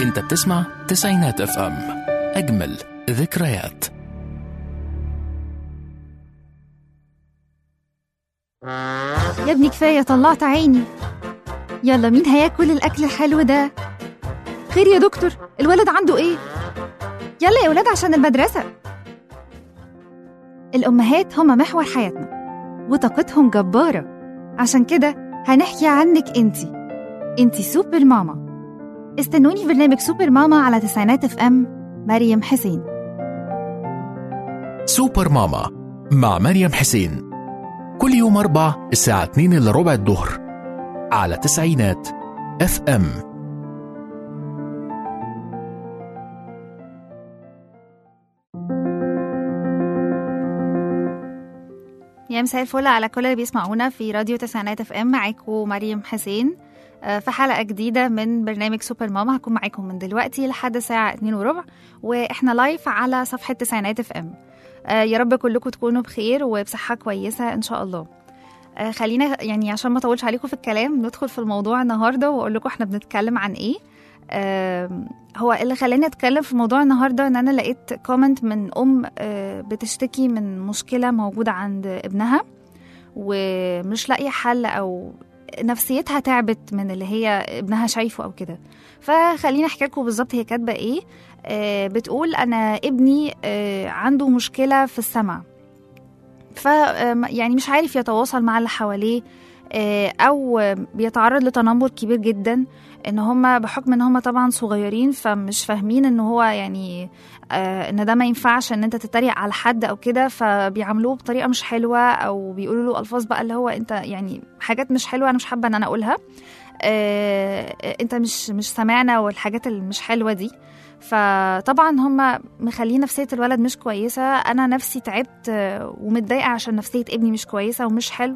انت بتسمع تسعينات اف ام اجمل ذكريات يا ابني كفاية طلعت عيني يلا مين هياكل الأكل الحلو ده خير يا دكتور الولد عنده إيه يلا يا ولاد عشان المدرسة الأمهات هما محور حياتنا وطاقتهم جبارة عشان كده هنحكي عنك انتي انتي سوبر ماما استنوني في برنامج سوبر ماما على تسعينات اف ام مريم حسين سوبر ماما مع مريم حسين كل يوم أربع الساعة 2 إلا ربع الظهر على تسعينات اف ام يا مساء الفل على كل اللي بيسمعونا في راديو تسعينات اف ام معاكم مريم حسين آه، في حلقة جديدة من برنامج سوبر ماما هكون معاكم من دلوقتي لحد الساعة 2 وربع واحنا لايف على صفحة تسعينات اف ام آه، يا رب كلكم تكونوا بخير وبصحة كويسة ان شاء الله آه، خلينا يعني عشان ما اطولش عليكم في الكلام ندخل في الموضوع النهارده واقول لكم احنا بنتكلم عن ايه آم، هو اللي خلاني اتكلم في موضوع النهارده ان انا لقيت كومنت من ام آه، بتشتكي من مشكله موجوده عند ابنها ومش لاقيه حل او نفسيتها تعبت من اللي هي ابنها شايفه او كده فخليني احكي لكم بالظبط هي كاتبه ايه آه، بتقول انا ابني آه، عنده مشكله في السمع ف آم، يعني مش عارف يتواصل مع اللي حواليه آه، او بيتعرض لتنمر كبير جدا ان هم بحكم ان هم طبعا صغيرين فمش فاهمين ان هو يعني آه ان ده ما ينفعش ان انت تتريق على حد او كده فبيعاملوه بطريقه مش حلوه او بيقولوا له الفاظ بقى اللي هو انت يعني حاجات مش حلوه انا مش حابه ان انا اقولها آه انت مش مش سامعنا والحاجات اللي مش حلوه دي فطبعا هم مخلين نفسيه الولد مش كويسه انا نفسي تعبت آه، ومتضايقه عشان نفسيه ابني مش كويسه ومش حلو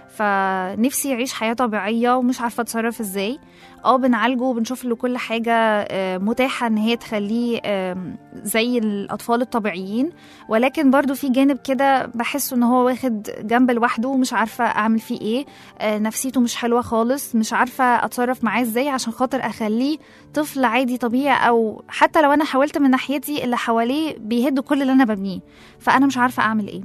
فنفسي يعيش حياه طبيعيه ومش عارفه اتصرف ازاي اه بنعالجه وبنشوف له كل حاجه آه، متاحه ان هي تخليه آم، زي الاطفال الطبيعيين ولكن برضو في جانب كده بحس ان هو واخد جنب لوحده ومش عارفه اعمل فيه ايه آه، نفسيته مش حلوه خالص مش عارفه اتصرف معاه ازاي عشان خاطر اخليه طفل عادي طبيعي او حتى لو انا حاولت من ناحيتي اللي حواليه بيهدوا كل اللي انا ببنيه فانا مش عارفه اعمل ايه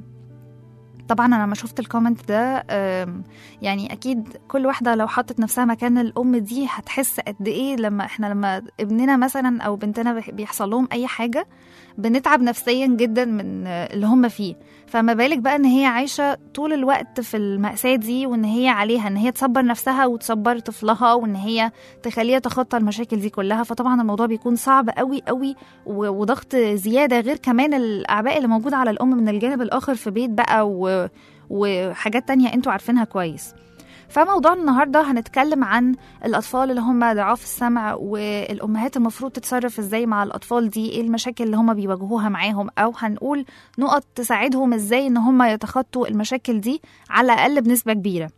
طبعا انا لما شفت الكومنت ده آم، يعني اكيد كل واحده لو حطت نفسها مكان الام دي هتحس قد ايه لما احنا لما ابننا مثلا او بنتنا بيح- بيحصل لهم اي حاجه بنتعب نفسيا جدا من آه، اللي هم فيه فما بالك بقى ان هي عايشه طول الوقت في المأساة دي وان هي عليها ان هي تصبر نفسها وتصبر طفلها وان هي تخليه يتخطى المشاكل دي كلها فطبعا الموضوع بيكون صعب قوي قوي و- وضغط زياده غير كمان الاعباء اللي موجوده على الام من الجانب الاخر في بيت بقى و... وحاجات تانية انتوا عارفينها كويس فموضوع النهارده هنتكلم عن الاطفال اللي هم ضعاف السمع والامهات المفروض تتصرف ازاي مع الاطفال دي ايه المشاكل اللي هم بيواجهوها معاهم او هنقول نقط تساعدهم ازاي ان هم يتخطوا المشاكل دي على الاقل بنسبه كبيره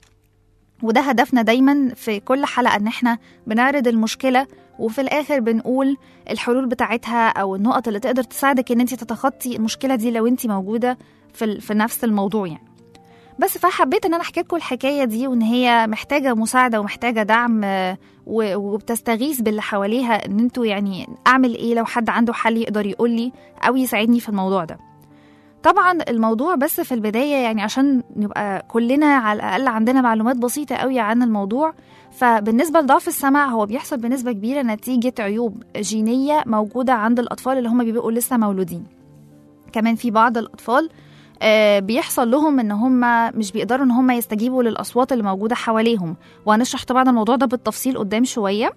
وده هدفنا دايما في كل حلقه ان احنا بنعرض المشكله وفي الاخر بنقول الحلول بتاعتها او النقط اللي تقدر تساعدك ان انت تتخطي المشكله دي لو انت موجوده في ال- في نفس الموضوع يعني بس فحبيت ان انا احكي لكم الحكايه دي وان هي محتاجه مساعده ومحتاجه دعم آه، و- وبتستغيث باللي حواليها ان انتوا يعني اعمل ايه لو حد عنده حل يقدر يقول لي او يساعدني في الموضوع ده طبعا الموضوع بس في البدايه يعني عشان نبقى كلنا على الاقل عندنا معلومات بسيطه قوي عن الموضوع فبالنسبه لضعف السمع هو بيحصل بنسبه كبيره نتيجه عيوب جينيه موجوده عند الاطفال اللي هم بيبقوا لسه مولودين كمان في بعض الاطفال آه، بيحصل لهم ان هم مش بيقدروا ان هم يستجيبوا للاصوات اللي موجوده حواليهم وهنشرح طبعا الموضوع ده بالتفصيل قدام شويه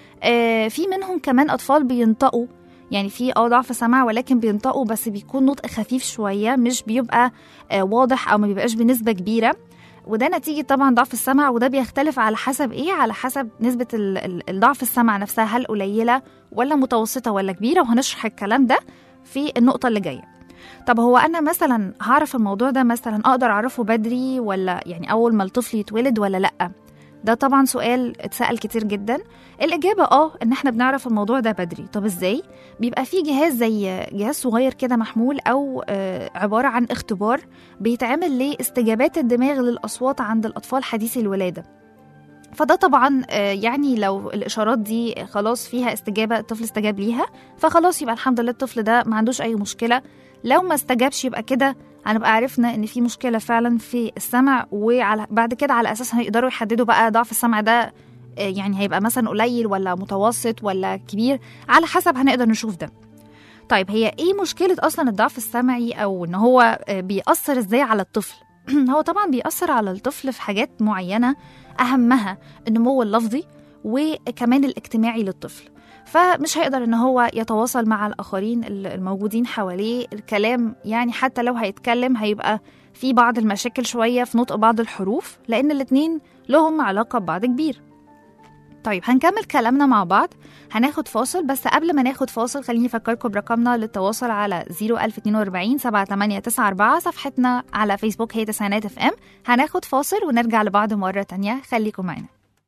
آه، في منهم كمان اطفال بينطقوا يعني في اه ضعف سمع ولكن بينطقوا بس بيكون نطق خفيف شويه مش بيبقى آه، واضح او ما بيبقاش بنسبه كبيره وده نتيجة طبعا ضعف السمع وده بيختلف على حسب ايه على حسب نسبة ال- ال- الضعف السمع نفسها هل قليلة ولا متوسطة ولا كبيرة وهنشرح الكلام ده في النقطة اللي جاية طب هو انا مثلا هعرف الموضوع ده مثلا اقدر اعرفه بدري ولا يعني اول ما الطفل يتولد ولا لا ده طبعا سؤال اتسأل كتير جدا الإجابة اه إن احنا بنعرف الموضوع ده بدري طب ازاي؟ بيبقى في جهاز زي جهاز صغير كده محمول أو آه، عبارة عن اختبار بيتعمل لاستجابات الدماغ للأصوات عند الأطفال حديثي الولادة فده طبعا آه، يعني لو الاشارات دي خلاص فيها استجابه الطفل استجاب ليها فخلاص يبقى الحمد لله الطفل ده ما عندوش اي مشكله لو ما استجابش يبقى كده هنبقى عرفنا ان في مشكله فعلا في السمع وعلى بعد كده على اساس هيقدروا يحددوا بقى ضعف السمع ده آه، يعني هيبقى مثلا قليل ولا متوسط ولا كبير على حسب هنقدر نشوف ده طيب هي ايه مشكله اصلا الضعف السمعي او ان هو آه، بيأثر ازاي على الطفل هو طبعا بيأثر على الطفل في حاجات معينه اهمها النمو اللفظي وكمان الاجتماعي للطفل فمش هيقدر ان هو يتواصل مع الاخرين ال- الموجودين حواليه الكلام يعني حتى لو هيتكلم هيبقى في بعض المشاكل شويه في نطق بعض الحروف لان الاتنين لهم علاقه ببعض كبير طيب هنكمل كلامنا مع بعض هناخد فاصل بس قبل ما ناخد فاصل خليني افكركم برقمنا للتواصل على 01042 7894 صفحتنا على فيسبوك هي تسعينات اف ام هناخد فاصل ونرجع لبعض مره تانية خليكم معانا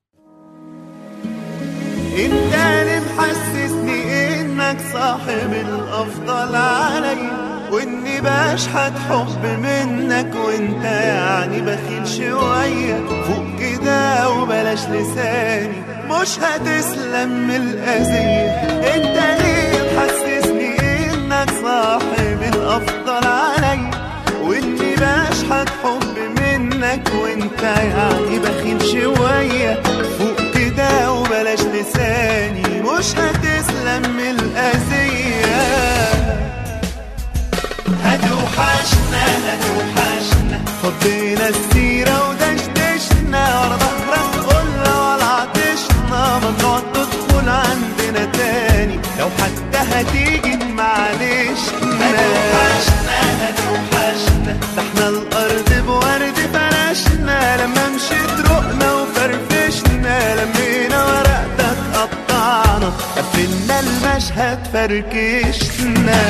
انت اللي محسسني انك صاحب الافضل علي واني بشحت حب منك وانت يعني بخيل شوية فوق كده وبلاش لساني مش هتسلم من الأذية انت ليه محسسني انك صاحب الافضل علي واني بشحت حب منك وانت يعني بخيل شوية فوق كده وبلاش لساني مش هتسلم من الأذية هتوحشنا هتوحشنا فضينا السيرة ودشدشنا ورا ظهرك قلنا ولا عطشنا ممنوع تدخل عندنا تاني لو حتى هتيجي معلش هتوحشنا هتوحشنا ده احنا الأرض بورد فرشنا لما مشيت رقنا وفرفشنا لمينا ورقتك قطعنا قفلنا المشهد فركشنا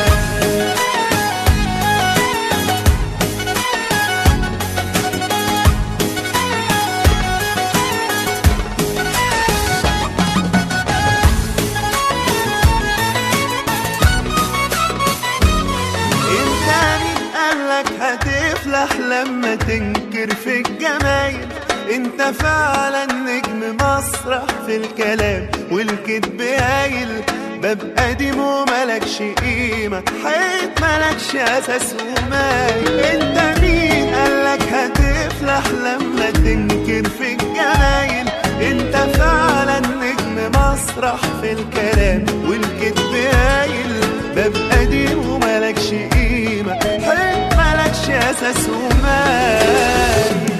انت مين قالك هتفلح لما تنكر في الجمايل انت فعلا نجم مسرح في الكلام والكذب هايل باب قديم وملكش قيمة حيط ملكش أساس ومايل انت مين قالك هتفلح لما تنكر في الجمايل انت فعلا نجم مسرح في الكلام والكذب هايل باب قديم وملكش قيمة حيط ملكش أساس ومايل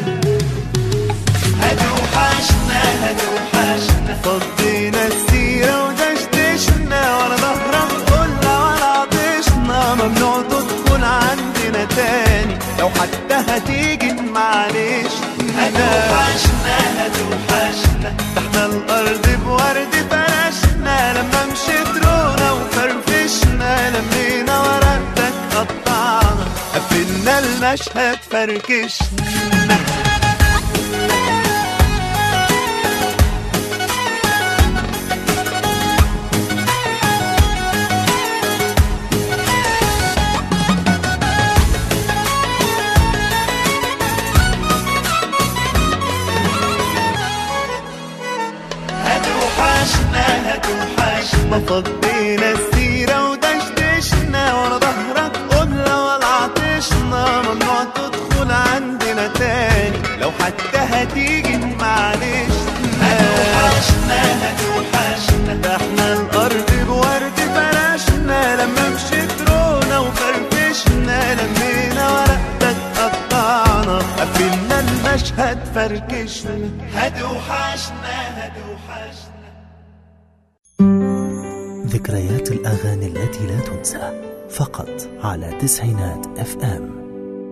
هتوحشنا هتوحشنا فضينا السيرة ودشدشنا ورا ظهرك قلنا ولا عطشنا ممنوع تدخل عندنا تاني لو حتى هتيجي معلش هتوحشنا هتوحشنا ده احنا الأرض بورد فرشنا لما مشيت رونا وفرفشنا لمينا ورقتك قطعنا قفلنا المشهد فركشنا هتوحشنا هتوحشنا فضينا السيرة ودشدشنا ورا ظهرك قلنا ولا عطشنا ممنوع تدخل عندنا تاني لو حتى هتيجي معلش هتوحشنا هتوحشنا ده احنا الأرض بورد فرشنا لما مشيت رونا وفرفشنا لمينا ورقتك قطعنا قفلنا المشهد فركشنا هتوحشنا هتوحشنا ذكريات الأغاني التي لا تنسى فقط على تسعينات اف ام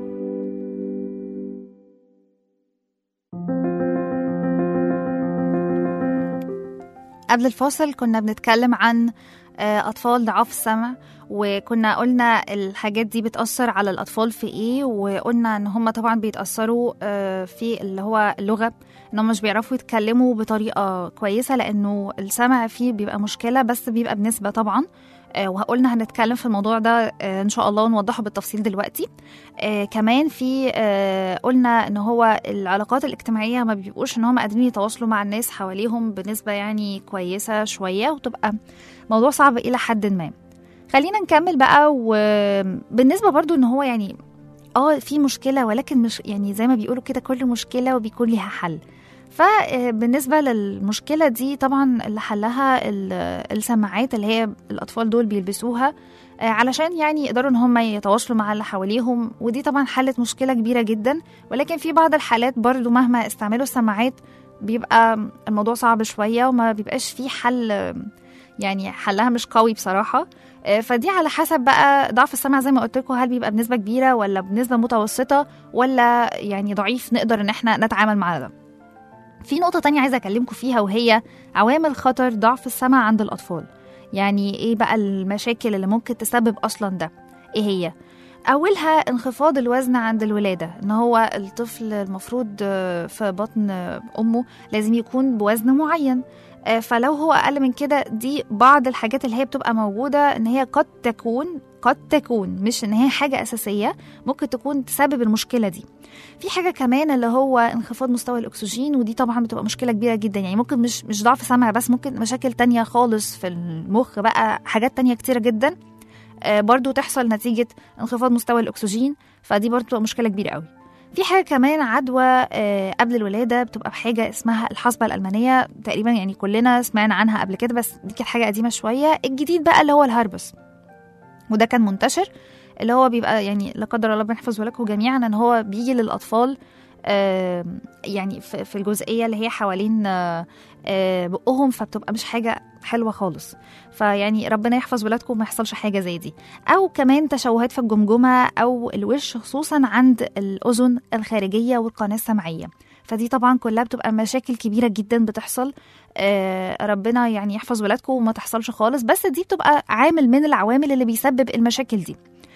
قبل الفاصل كنا بنتكلم عن آه، أطفال ضعاف السمع وكنا قلنا الحاجات دي بتأثر على الأطفال في إيه وقلنا إن هم طبعا بيتأثروا آه، في اللي هو اللغة إن هم مش بيعرفوا يتكلموا بطريقة كويسة لأنه السمع فيه بيبقى مشكلة بس بيبقى بنسبة طبعا آه، وقلنا هنتكلم في الموضوع ده آه، ان شاء الله ونوضحه بالتفصيل دلوقتي آه، كمان في آه، قلنا ان هو العلاقات الاجتماعيه ما بيبقوش ان هم قادرين يتواصلوا مع الناس حواليهم بنسبه يعني كويسه شويه وتبقى موضوع صعب الى حد ما خلينا نكمل بقى وبالنسبه برضو ان هو يعني اه في مشكله ولكن مش يعني زي ما بيقولوا كده كل مشكله وبيكون ليها حل فبالنسبة للمشكلة دي طبعا اللي حلها ال- السماعات اللي هي الأطفال دول بيلبسوها آه، علشان يعني يقدروا ان هم يتواصلوا مع اللي حواليهم ودي طبعا حلت مشكلة كبيرة جدا ولكن في بعض الحالات برضو مهما استعملوا السماعات بيبقى الموضوع صعب شوية وما بيبقاش فيه حل آه، يعني حلها مش قوي بصراحة آه، فدي على حسب بقى ضعف السمع زي ما قلت لكم هل بيبقى بنسبة كبيرة ولا بنسبة متوسطة ولا يعني ضعيف نقدر ان احنا نتعامل مع ده في نقطة تانية عايزة أكلمكم فيها وهي عوامل خطر ضعف السمع عند الأطفال يعني إيه بقى المشاكل اللي ممكن تسبب أصلا ده إيه هي أولها انخفاض الوزن عند الولادة إن هو الطفل المفروض آه، في بطن آه، أمه لازم يكون بوزن معين آه، فلو هو أقل من كده دي بعض الحاجات اللي هي بتبقى موجودة إن هي قد تكون قد تكون مش إن هي حاجة أساسية ممكن تكون تسبب المشكلة دي في حاجة كمان اللي هو انخفاض مستوى الأكسجين ودي طبعا بتبقى مشكلة كبيرة جدا يعني ممكن مش مش ضعف سمع بس ممكن مشاكل تانية خالص في المخ بقى حاجات تانية كتيرة جدا آه، برضو تحصل نتيجة انخفاض مستوى الأكسجين فدي برضو بتبقى مشكلة كبيرة قوي في حاجة كمان عدوى آه، قبل الولادة بتبقى بحاجة اسمها الحصبة الألمانية تقريبا يعني كلنا سمعنا عنها قبل كده بس دي كانت حاجة قديمة شوية الجديد بقى اللي هو الهربس وده كان منتشر اللي هو بيبقى يعني لا قدر الله بنحفظ ولكم جميعا ان هو بيجي للاطفال آه، يعني في في الجزئيه اللي هي حوالين آه، آه، بقهم فبتبقى مش حاجه حلوه خالص فيعني ربنا يحفظ ولادكم وما يحصلش حاجه زي دي او كمان تشوهات في الجمجمه او الوش خصوصا عند الاذن الخارجيه والقناه السمعيه فدي طبعا كلها بتبقى مشاكل كبيره جدا بتحصل آه، ربنا يعني يحفظ ولادكم وما تحصلش خالص بس دي بتبقى عامل من العوامل اللي بيسبب المشاكل دي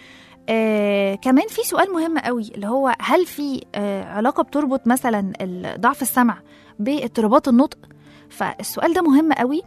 آه كمان في سؤال مهم قوي اللي هو هل في آه علاقة بتربط مثلا ال- ضعف السمع باضطرابات النطق فالسؤال ده مهم قوي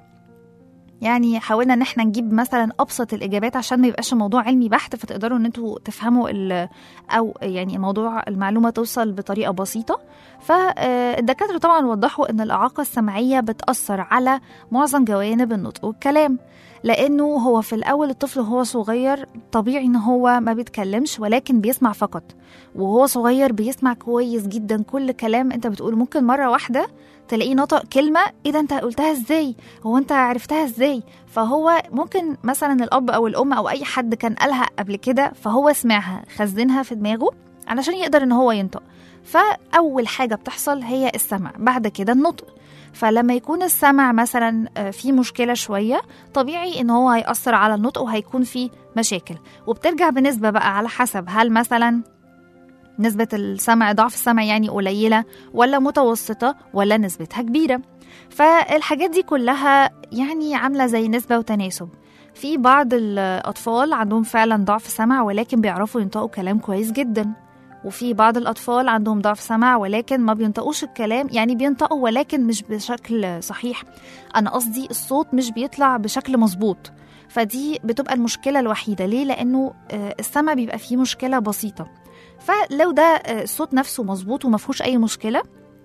يعني حاولنا ان احنا نجيب مثلا ابسط الاجابات عشان ما يبقاش الموضوع علمي بحت فتقدروا ان انتوا تفهموا ال- او يعني موضوع المعلومه توصل بطريقه بسيطه فالدكاتره طبعا وضحوا ان الاعاقه السمعيه بتاثر على معظم جوانب النطق والكلام لانه هو في الاول الطفل وهو صغير طبيعي ان هو ما بيتكلمش ولكن بيسمع فقط وهو صغير بيسمع كويس جدا كل كلام انت بتقوله ممكن مره واحده تلاقيه نطق كلمه ايه ده انت قلتها ازاي هو انت عرفتها ازاي فهو ممكن مثلا الاب او الام او اي حد كان قالها قبل كده فهو سمعها خزنها في دماغه علشان يقدر ان هو ينطق فاول حاجه بتحصل هي السمع بعد كده النطق فلما يكون السمع مثلا آه، في مشكله شويه طبيعي ان هو هيأثر على النطق وهيكون في مشاكل وبترجع بنسبه بقى على حسب هل مثلا نسبة السمع ضعف السمع يعني قليلة ولا متوسطة ولا نسبتها كبيرة فالحاجات دي كلها يعني عاملة زي نسبة وتناسب في بعض الأطفال عندهم فعلا ضعف سمع ولكن بيعرفوا ينطقوا كلام كويس جدا وفي بعض الأطفال عندهم ضعف سمع ولكن ما بينطقوش الكلام يعني بينطقوا ولكن مش بشكل صحيح أنا قصدي الصوت مش بيطلع بشكل مظبوط فدي بتبقى المشكلة الوحيدة ليه؟ لأنه آه، السمع بيبقى فيه مشكلة بسيطة فلو ده آه، الصوت نفسه مظبوط وما فيهوش أي مشكلة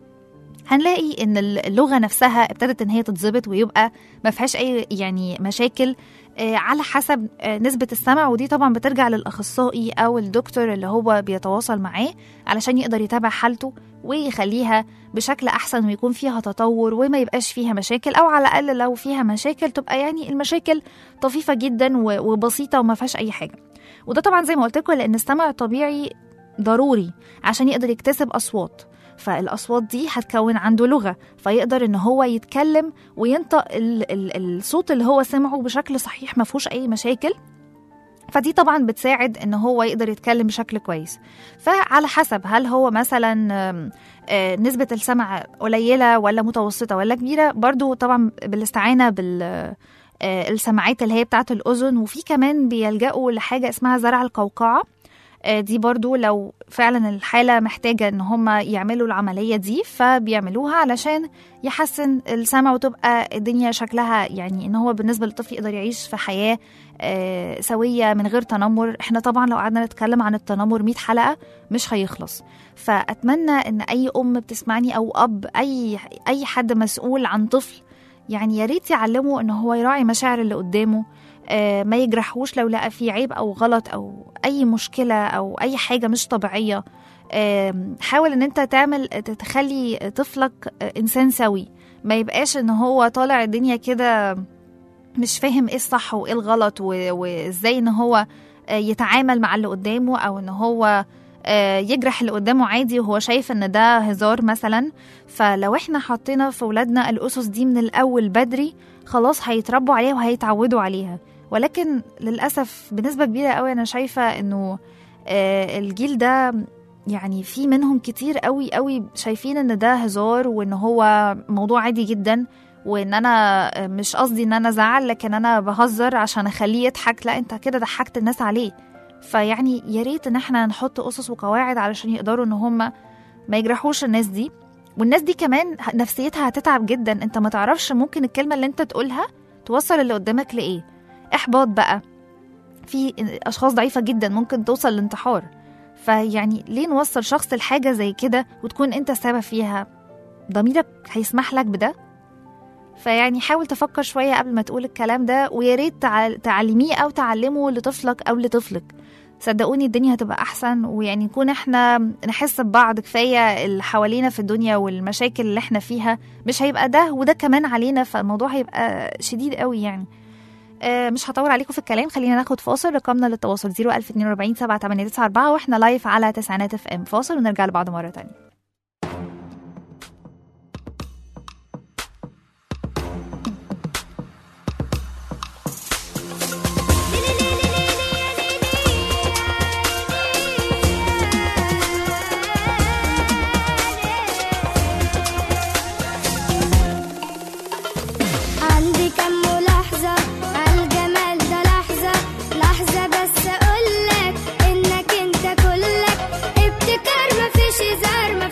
هنلاقي ان اللغه نفسها ابتدت ان هي تتظبط ويبقى ما فيهاش اي يعني مشاكل آه، على حسب آه، نسبه السمع ودي طبعا بترجع للاخصائي او الدكتور اللي هو بيتواصل معاه علشان يقدر يتابع حالته ويخليها بشكل احسن ويكون فيها تطور وما يبقاش فيها مشاكل او على الاقل لو فيها مشاكل تبقى يعني المشاكل طفيفه جدا و- وبسيطه وما فيهاش اي حاجه وده طبعا زي ما قلت لكم لان السمع الطبيعي ضروري عشان يقدر يكتسب اصوات فالاصوات دي هتكون عنده لغه فيقدر ان هو يتكلم وينطق ال ال الصوت اللي هو سمعه بشكل صحيح ما فيهوش اي مشاكل فدي طبعا بتساعد ان هو يقدر يتكلم بشكل كويس فعلى حسب هل هو مثلا آم، آه، نسبة السمع قليلة ولا متوسطة ولا كبيرة برضو طبعا بالاستعانة بال آه، السماعات اللي هي بتاعة الأذن وفي كمان بيلجأوا لحاجة اسمها زرع القوقعة آه، دي برضو لو فعلا الحالة محتاجة ان هم يعملوا العملية دي فبيعملوها علشان يحسن السمع وتبقى الدنيا شكلها يعني ان هو بالنسبة للطفل يقدر يعيش في حياة آه، سوية من غير تنمر احنا طبعا لو قعدنا نتكلم عن التنمر 100 حلقة مش هيخلص فأتمنى ان اي ام بتسمعني او اب اي اي حد مسؤول عن طفل يعني يا ريت يعلمه ان هو يراعي مشاعر اللي قدامه آه، ما يجرحوش لو لقى فيه عيب او غلط او اي مشكله او اي حاجه مش طبيعيه آم، حاول ان انت تعمل تخلي طفلك آه، انسان سوي ما يبقاش ان هو طالع الدنيا كده مش فاهم ايه الصح وايه الغلط و- وازاي ان هو آه، يتعامل مع اللي قدامه او ان هو آه، يجرح اللي قدامه عادي وهو شايف ان ده هزار مثلا فلو احنا حطينا في ولادنا الاسس دي من الاول بدري خلاص هيتربوا عليها وهيتعودوا عليها ولكن للاسف بنسبه كبيره قوي انا شايفه انه آه، الجيل ده يعني في منهم كتير قوي قوي شايفين ان ده هزار وان هو موضوع عادي جدا وان انا مش قصدي ان انا ازعل لكن انا بهزر عشان اخليه يضحك لا انت كده ضحكت الناس عليه فيعني يا ريت ان احنا نحط اسس وقواعد علشان يقدروا ان هم ما يجرحوش الناس دي والناس دي كمان نفسيتها هتتعب جدا انت ما تعرفش ممكن الكلمه اللي انت تقولها توصل اللي قدامك لايه احباط بقى في اشخاص ضعيفه جدا ممكن توصل للانتحار فيعني ليه نوصل شخص لحاجه زي كده وتكون انت السبب فيها ضميرك هيسمح لك بده فيعني حاول تفكر شويه قبل ما تقول الكلام ده ويا ريت تع- تعلميه او تعلمه لطفلك او لطفلك صدقوني الدنيا هتبقى احسن ويعني نكون احنا نحس ببعض كفايه اللي حوالينا في الدنيا والمشاكل اللي احنا فيها مش هيبقى ده وده كمان علينا فالموضوع هيبقى شديد قوي يعني آه، مش هطول عليكم في الكلام خلينا ناخد فاصل رقمنا للتواصل 01042 7894 واحنا لايف على تسعينات اف ام فاصل ونرجع لبعض مره تانية عندي كم ملاحظة عالجمال ده لحظة لحظة بس أقولك إنك أنت كلك ابتكار مفيش هزار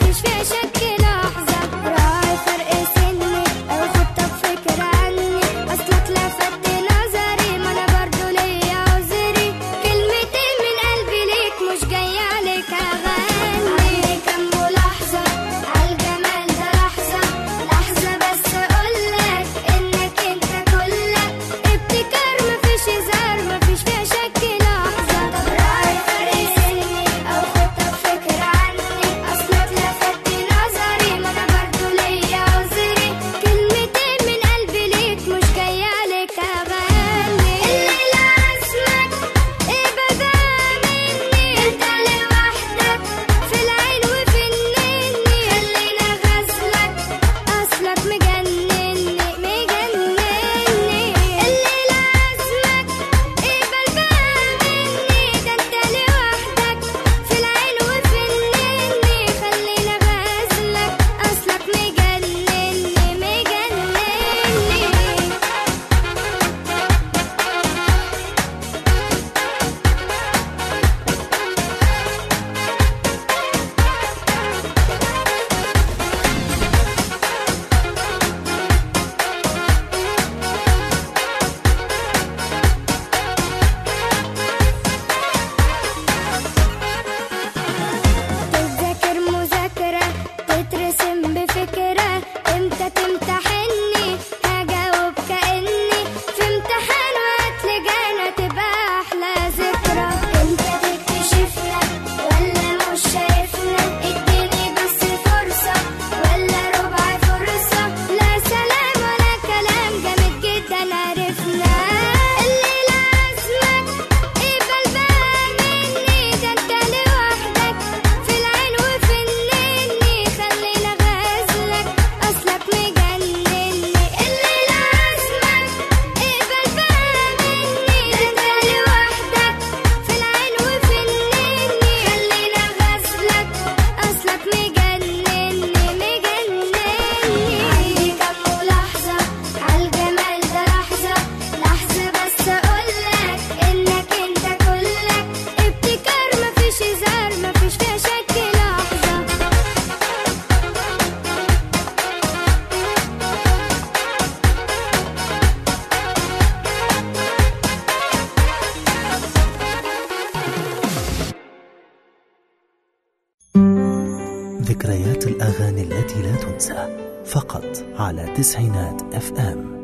فقط على تسعينات اف ام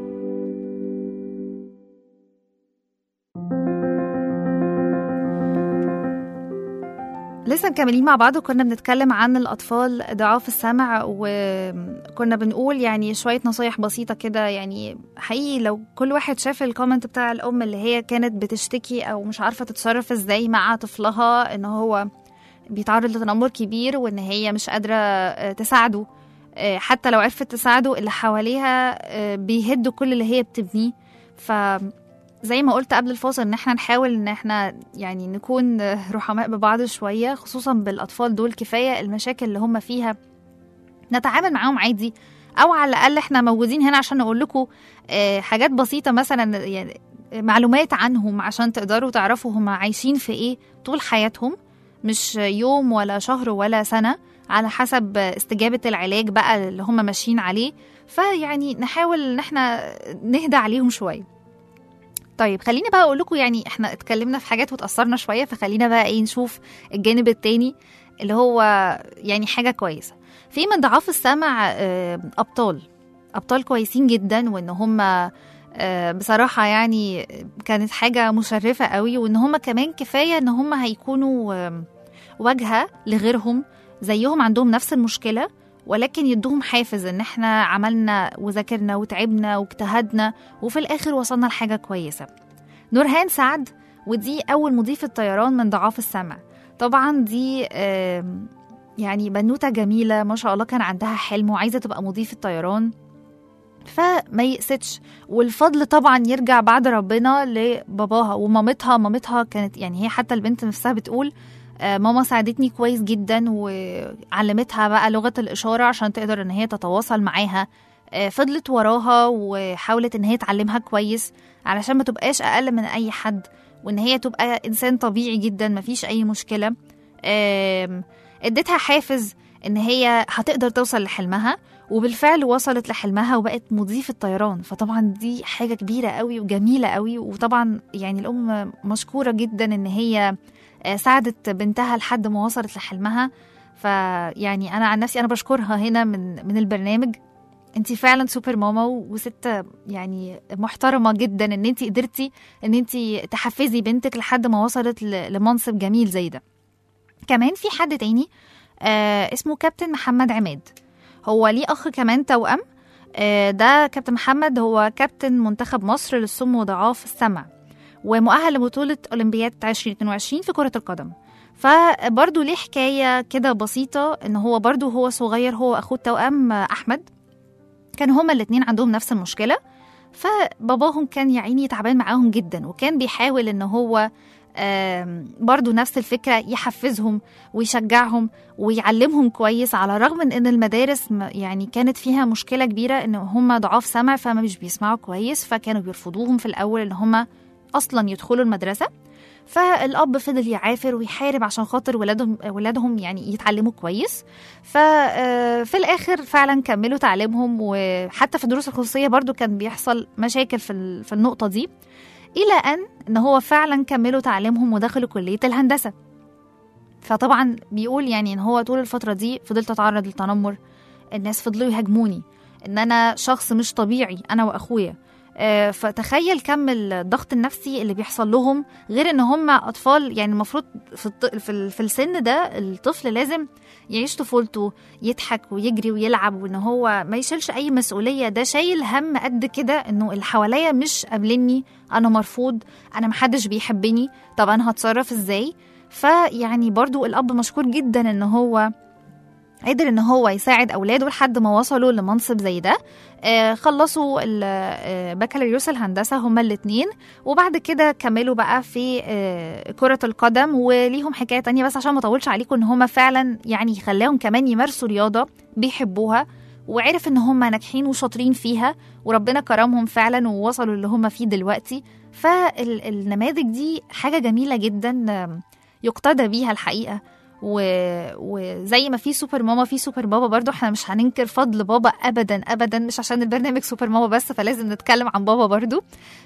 لسه مكملين مع بعض وكنا بنتكلم عن الأطفال ضعاف السمع وكنا بنقول يعني شوية نصايح بسيطة كده يعني حقيقي لو كل واحد شاف الكومنت بتاع الأم اللي هي كانت بتشتكي أو مش عارفة تتصرف ازاي مع طفلها إن هو بيتعرض لتنمر كبير وإن هي مش قادرة آه، تساعده آه، حتى لو عرفت تساعده اللي حواليها آه، بيهدوا كل اللي هي بتبنيه ف زي ما قلت قبل الفاصل ان احنا نحاول ان احنا يعني نكون رحماء ببعض شويه خصوصا بالاطفال دول كفايه المشاكل اللي هم فيها نتعامل معاهم عادي او على الاقل احنا موجودين هنا عشان نقول لكم آه، حاجات بسيطه مثلا يعني معلومات عنهم عشان تقدروا تعرفوا هم عايشين في ايه طول حياتهم مش يوم ولا شهر ولا سنه على حسب استجابه العلاج بقى اللي هم ماشيين عليه فيعني نحاول ان احنا نهدى عليهم شويه طيب خليني بقى اقول لكم يعني احنا اتكلمنا في حاجات وتأثرنا شويه فخلينا بقى ايه نشوف الجانب التاني اللي هو يعني حاجه كويسه في من ضعاف السمع آه، ابطال ابطال كويسين جدا وان هم آه، بصراحه يعني كانت حاجه مشرفه قوي وان هم كمان كفايه ان هم هيكونوا آه، واجهه لغيرهم زيهم عندهم نفس المشكله ولكن يدوهم حافز ان احنا عملنا وذاكرنا وتعبنا واجتهدنا وفي الاخر وصلنا لحاجه كويسه نورهان سعد ودي اول مضيفه طيران من ضعاف السمع طبعا دي آم، يعني بنوته جميله ما شاء الله كان عندها حلم وعايزه تبقى مضيفه طيران فما يقستش والفضل طبعا يرجع بعد ربنا لباباها ومامتها مامتها كانت يعني هي حتى البنت نفسها بتقول آه، ماما ساعدتني كويس جدا وعلمتها بقى لغة الإشارة عشان تقدر إن هي تتواصل معاها آه، فضلت وراها وحاولت إن هي تعلمها كويس علشان ما تبقاش أقل من أي حد وإن هي تبقى إنسان طبيعي جدا مفيش أي مشكلة آم، اديتها حافز إن هي هتقدر توصل لحلمها وبالفعل وصلت لحلمها وبقت مضيفة طيران فطبعا دي حاجة كبيرة قوي وجميلة قوي وطبعا يعني الأم مشكورة جدا إن هي آه، ساعدت بنتها لحد ما وصلت لحلمها فيعني انا عن نفسي انا بشكرها هنا من من البرنامج انت فعلا سوبر ماما وست يعني محترمه جدا ان انت قدرتي ان انت تحفزي بنتك لحد ما وصلت ل- لمنصب جميل زي ده كمان في حد تاني آه اسمه كابتن محمد عماد هو ليه اخ كمان توأم آه ده كابتن محمد هو كابتن منتخب مصر للصم وضعاف السمع ومؤهل لبطولة أولمبياد 2022 في كرة القدم فبرضه ليه حكاية كده بسيطة إن هو برضه هو صغير هو أخوه التوأم أحمد كانوا هما الاتنين عندهم نفس المشكلة فباباهم كان يا عيني تعبان معاهم جدا وكان بيحاول إن هو آم، برضو نفس الفكرة يحفزهم ويشجعهم ويعلمهم كويس على الرغم من ان المدارس م- يعني كانت فيها مشكلة كبيرة ان هم ضعاف سمع فما مش بيسمعوا كويس فكانوا بيرفضوهم في الاول ان هم اصلا يدخلوا المدرسة فالاب فضل يعافر ويحارب عشان خاطر ولادهم ولادهم يعني يتعلموا كويس ففي الاخر فعلا كملوا تعليمهم وحتى في الدروس الخصوصيه برضو كان بيحصل مشاكل في ال- في النقطه دي الى ان ان هو فعلا كملوا تعليمهم ودخلوا كليه الهندسه فطبعا بيقول يعني ان هو طول الفتره دي فضلت اتعرض للتنمر الناس فضلوا يهاجموني ان انا شخص مش طبيعي انا واخويا آه، فتخيل كم الضغط النفسي اللي بيحصل لهم غير ان هم اطفال يعني المفروض في الط... في, ال... في السن ده الطفل لازم يعيش طفولته يضحك ويجري ويلعب وان هو ما يشيلش اي مسؤوليه ده شايل هم قد كده انه اللي حواليا مش قابليني انا مرفوض انا محدش بيحبني طب انا هتصرف ازاي فيعني برضو الاب مشكور جدا ان هو قدر ان هو يساعد اولاده لحد ما وصلوا لمنصب زي ده آه خلصوا ال- آه، بكالوريوس الهندسه هما الاثنين وبعد كده كملوا بقى في آه كره القدم وليهم حكايه تانية بس عشان ما اطولش عليكم ان هما فعلا يعني خلاهم كمان يمارسوا رياضه بيحبوها وعرف ان هما ناجحين وشاطرين فيها وربنا كرمهم فعلا ووصلوا اللي هما فيه دلوقتي فالنماذج دي حاجه جميله جدا آم، يقتدى بيها الحقيقه و... وزي ما في سوبر ماما في سوبر بابا برضو احنا مش هننكر فضل بابا ابدا ابدا مش عشان البرنامج سوبر ماما بس فلازم نتكلم عن بابا برضو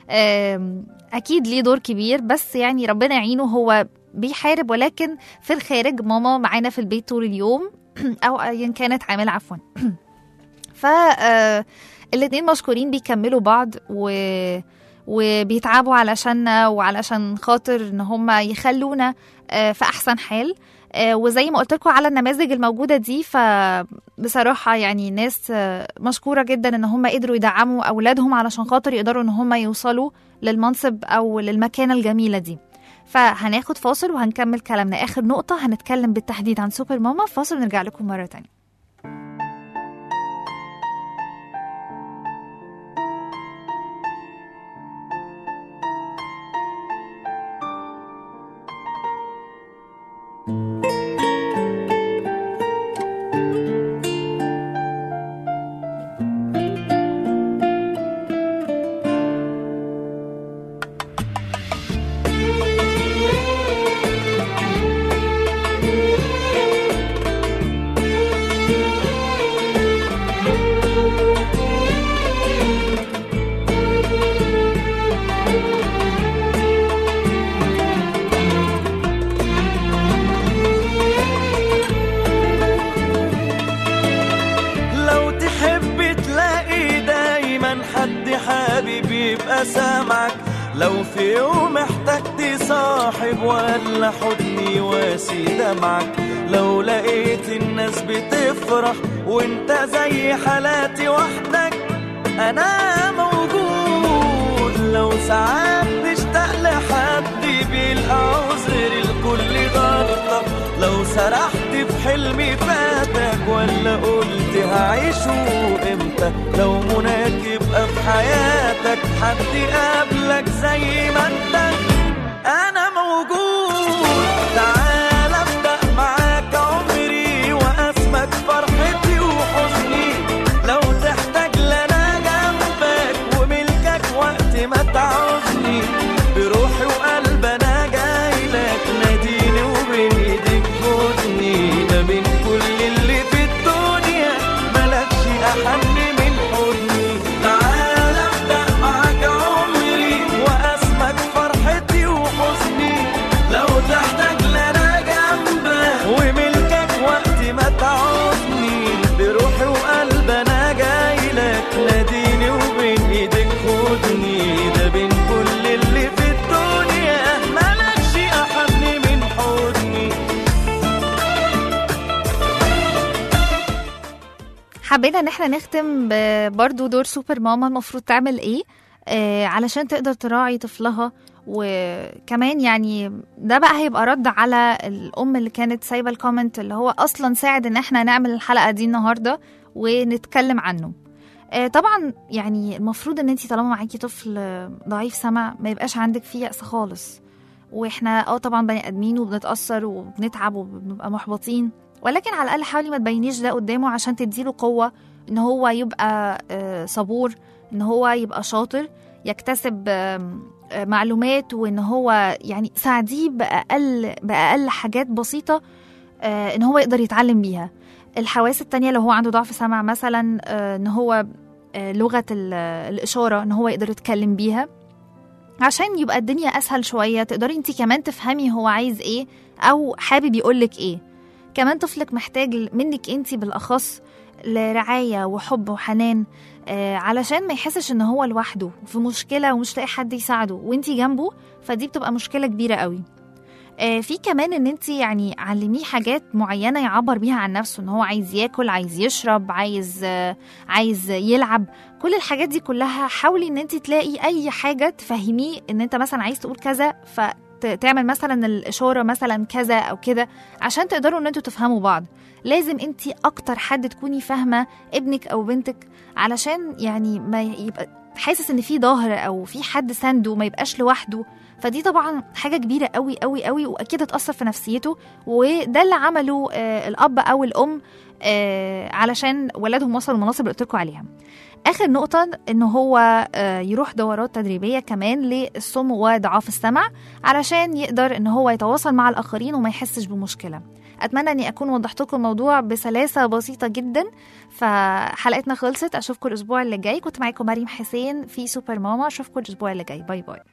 آم، اكيد ليه دور كبير بس يعني ربنا يعينه هو بيحارب ولكن في الخارج ماما معانا في البيت طول اليوم او ايا كانت عامل عفوا ف آه، الاتنين مشكورين بيكملوا بعض و وبيتعبوا علشاننا وعلشان خاطر ان هم يخلونا آه، في احسن حال آه، وزي ما قلت لكم على النماذج الموجوده دي فبصراحه يعني ناس آه، مشكوره جدا ان هم قدروا يدعموا اولادهم علشان خاطر يقدروا ان هم يوصلوا للمنصب او للمكانه الجميله دي فهناخد فاصل وهنكمل كلامنا اخر نقطه هنتكلم بالتحديد عن سوبر ماما فاصل ونرجع لكم مره تانية لو تحب تلاقي دايما حد حبيب يبقى سامعك لو في يوم احتجت صاحب ولا حضني واسي دمعك لو لقيت الناس بتفرح وانت زي حالاتي وحدك انا موجود لو ساعات تشتاق لحد بيلقى عذر الكل غلطة لو سرحت في حلمي فاتك ولا قلت هعيشه امتى لو مناك يبقى في حياتك حد قابلك زي ما انت انا موجود تعال ابدا معاك عمري واسمك فرحتي وحزني لو تحتاج لنا جنبك وملكك وقت ما تعوزني بروحي وقلبي انا جاي لك ناديني وبين ايديك خدني ده من كل اللي في الدنيا ملكش احن من حضني تعال ابدا معاك عمري واسمك فرحتي وحزني لو تحتاج لنا جنبك وملكك وقت ما تعوزني بروحي وقلبي انا جاي لك ناديني وبين ايدك خدني ده بين كل اللي في الدنيا ملكش احن من حضني حبينا ان احنا نختم ب- برضو دور سوبر ماما المفروض تعمل ايه آه علشان تقدر تراعي طفلها وكمان يعني ده بقى هيبقى رد على الام اللي كانت سايبه الكومنت اللي هو اصلا ساعد ان احنا نعمل الحلقه دي النهارده ونتكلم عنه آه طبعا يعني المفروض ان انت طالما معاكي طفل آه، ضعيف سمع ما يبقاش عندك فيه يأس خالص واحنا اه طبعا بني ادمين وبنتاثر وبنتعب وبنبقى محبطين ولكن على الاقل حاولي ما تبينيش ده قدامه عشان تديله قوه ان هو يبقى آه، صبور ان هو يبقى شاطر يكتسب آم، آه، معلومات وان هو يعني ساعديه باقل باقل حاجات بسيطه آه، ان هو يقدر يتعلم بيها الحواس التانية لو هو عنده ضعف سمع مثلا آه، ان هو آه، لغه ال- الاشاره ان هو يقدر يتكلم بيها عشان يبقى الدنيا اسهل شويه تقدري انت كمان تفهمي هو عايز ايه او حابب يقولك ايه كمان طفلك محتاج منك انت بالاخص لرعايه وحب وحنان آه علشان ما يحسش ان هو لوحده في مشكله ومش لاقي حد يساعده وانت جنبه فدي بتبقى مشكله كبيره قوي آه في كمان ان انت يعني علميه حاجات معينه يعبر بيها عن نفسه ان هو عايز ياكل عايز يشرب عايز آه عايز يلعب كل الحاجات دي كلها حاولي ان انت تلاقي اي حاجه تفهميه ان انت مثلا عايز تقول كذا فتعمل مثلا الاشاره مثلا كذا او كده عشان تقدروا ان انتوا تفهموا بعض لازم انت اكتر حد تكوني فاهمه ابنك او بنتك علشان يعني ما يبقى حاسس ان في ظهر او في حد سنده ما يبقاش لوحده فدي طبعا حاجه كبيره قوي قوي قوي واكيد هتاثر في نفسيته وده اللي عمله آه الاب او الام آه علشان ولادهم وصلوا المناصب اللي قلت لكم عليها اخر نقطه ان هو آه يروح دورات تدريبيه كمان للصم وضعاف السمع علشان يقدر ان هو يتواصل مع الاخرين وما يحسش بمشكله اتمنى اني اكون وضحت لكم الموضوع بسلاسه بسيطه جدا فحلقتنا خلصت اشوفكم الاسبوع اللي جاي كنت معاكم مريم حسين في سوبر ماما اشوفكم الاسبوع اللي جاي باي باي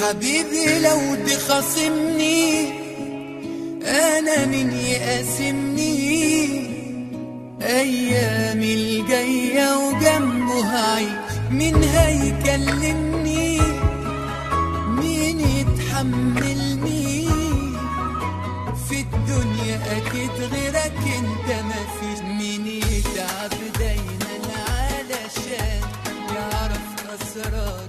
حبيبي لو تخاصمني انا من يقاسمني ايامي الجايه وجنبه هعيش مين هيكلمني مين يتحملني في الدنيا اكيد غيرك انت مفيش مين يتعب دايما علشان يعرف اسرار